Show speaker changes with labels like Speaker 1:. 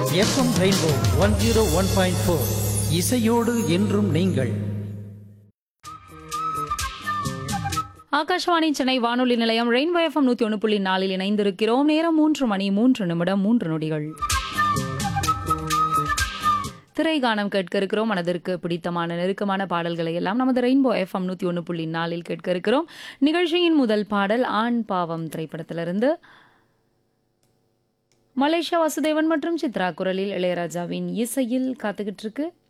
Speaker 1: FM Rainbow one zero one point four இசையோடு என்றும் நீங்கள்
Speaker 2: ஆகாஷ்வாணி சென்னை வானொலி நிலையம் ரெயின்போ எஃப்எம் நூற்றி ஒன்று புள்ளி நாலில் இணைந்திருக்கிறோம் நேரம் மூன்று மணி மூன்று நிமிடம் மூன்று நொடிகள் திரைகானம் கேட்க இருக்கிறோம் மனதிற்கு பிடித்தமான நெருக்கமான பாடல்களை எல்லாம் நமது ரெயின்போ எஃப்எம் நூற்றி ஒன்று புள்ளி நாலில் கேட்க இருக்கிறோம் நிகழ்ச்சியின் முதல் பாடல் ஆண் பாவம் திரைப்படத்திலிருந்து மலேசியா வாசுதேவன் மற்றும் சித்ரா குரலில் இளையராஜாவின் இசையில் காத்துக்கிட்டு இருக்கு